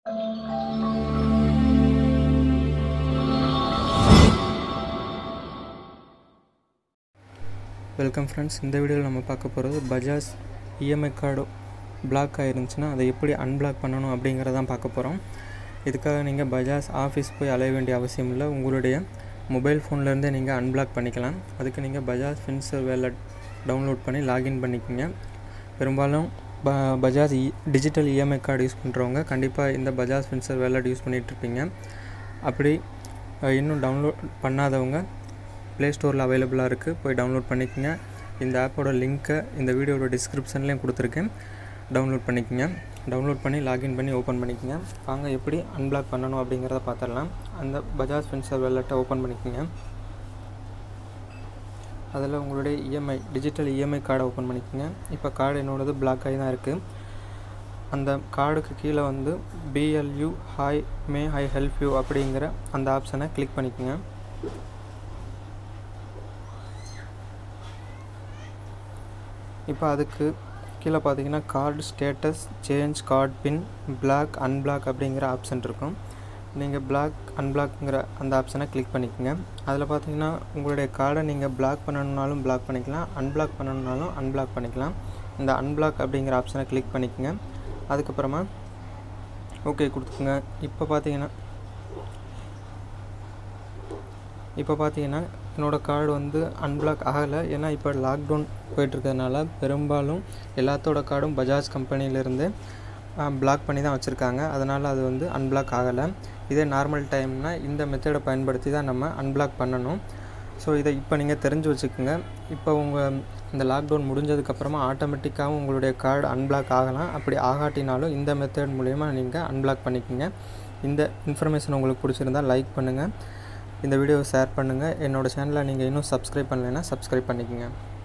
welcome friends இந்த வீடியோவில் நம்ம பார்க்க போகிறது பஜாஜ் இஎம்ஐ கார்டு பிளாக் ஆயிருந்துச்சுன்னா அதை எப்படி அன்பிளாக் பண்ணணும் அப்படிங்கிறதான் பார்க்க போகிறோம் இதுக்காக நீங்கள் பஜாஜ் ஆஃபீஸ் போய் அலைய வேண்டிய அவசியம் இல்லை உங்களுடைய மொபைல் ஃபோன்லேருந்தே நீங்கள் அன்பிளாக் பண்ணிக்கலாம் அதுக்கு நீங்கள் பஜாஜ் ஃபின்சர் வேலட் டவுன்லோட் பண்ணி லாகின் பண்ணிக்கோங்க பெரும்பாலும் ப பஜாஜ் இ டிஜிட்டல் இஎம்ஐ கார்டு யூஸ் பண்ணுறவங்க கண்டிப்பாக இந்த பஜாஜ் ஃபின்சர் வேலட் யூஸ் பண்ணிகிட்ருப்பீங்க அப்படி அஹ், இன்னும் டவுன்லோட் பண்ணாதவங்க ப்ளே ஸ்டோரில் அவைலபிளாக இருக்குது போய் டவுன்லோட் பண்ணிக்கோங்க இந்த ஆப்போட லிங்க்கை இந்த வீடியோட டிஸ்கிரிப்ஷன்லேயும் கொடுத்துருக்கேன் டவுன்லோட் பண்ணிக்கோங்க டவுன்லோட் பண்ணி லாகின் பண்ணி ஓப்பன் பண்ணிக்கோங்க வாங்க எப்படி அன்பிளாக் பண்ணணும் அப்படிங்கிறத பார்த்துடலாம் அந்த பஜாஜ் ஃபின்சர் வெல்லட்டை ஓப்பன் பண்ணிக்கோங்க அதில் உங்களுடைய இஎம்ஐ டிஜிட்டல் இஎம்ஐ கார்டை ஓப்பன் பண்ணிக்கோங்க இப்போ கார்டு என்னோடது பிளாக் ஆகி தான் இருக்குது அந்த கார்டுக்கு கீழே வந்து பிஎல்யூ hi may I help you அப்படிங்கிற அந்த ஆப்ஷனை கிளிக் பண்ணிக்கோங்க இப்போ அதுக்கு கீழே பார்த்தீங்கன்னா card status change card pin block unblock அப்படிங்கிற ஆப்ஷன் இருக்கும் நீங்கள் பிளாக் அன்பிளாக்ங்கிற அந்த ஆப்ஷனை கிளிக் பண்ணிக்கோங்க அதில் பார்த்தீங்கன்னா உங்களுடைய கார்டை நீங்கள் பிளாக் பண்ணணுன்னாலும் பிளாக் பண்ணிக்கலாம் அன்பிளாக் பண்ணணுன்னாலும் அன்பிளாக் பண்ணிக்கலாம் இந்த அன்பிளாக் அப்படிங்கிற ஆப்ஷனை கிளிக் பண்ணிக்கோங்க அதுக்கப்புறமா ஓகே கொடுத்துக்குங்க இப்போ பார்த்தீங்கன்னா இப்போ பார்த்தீங்கன்னா என்னோடய கார்டு வந்து அன்பிளாக் ஆகலை ஏன்னா இப்போ லாக்டவுன் போயிட்டுருக்கறதுனால பெரும்பாலும் எல்லாத்தோட கார்டும் பஜாஜ் கம்பெனிலேருந்து பிளாக் பண்ணி தான் வச்சுருக்காங்க அதனால் அது வந்து அன்பிளாக் ஆகலை இதே நார்மல் டைம்னா இந்த மெத்தடை பயன்படுத்தி தான் நம்ம அன்பிளாக் பண்ணணும் ஸோ இதை இப்போ நீங்கள் தெரிஞ்சு வச்சுக்கோங்க இப்போ உங்கள் இந்த லாக்டவுன் முடிஞ்சதுக்கப்புறமா ஆட்டோமேட்டிக்காகவும் உங்களுடைய கார்டு அன்பிளாக் ஆகலாம் அப்படி ஆகாட்டினாலும் இந்த மெத்தட் மூலயமா நீங்கள் அன்பிளாக் பண்ணிக்கோங்க இந்த இன்ஃபர்மேஷன் உங்களுக்கு பிடிச்சிருந்தால் லைக் பண்ணுங்கள் இந்த வீடியோவை ஷேர் பண்ணுங்கள் என்னோடய சேனலை நீங்கள் இன்னும் சப்ஸ்கிரைப் பண்ணலைன்னா சப்ஸ்கிரைப் பண்ணிக்கோங்க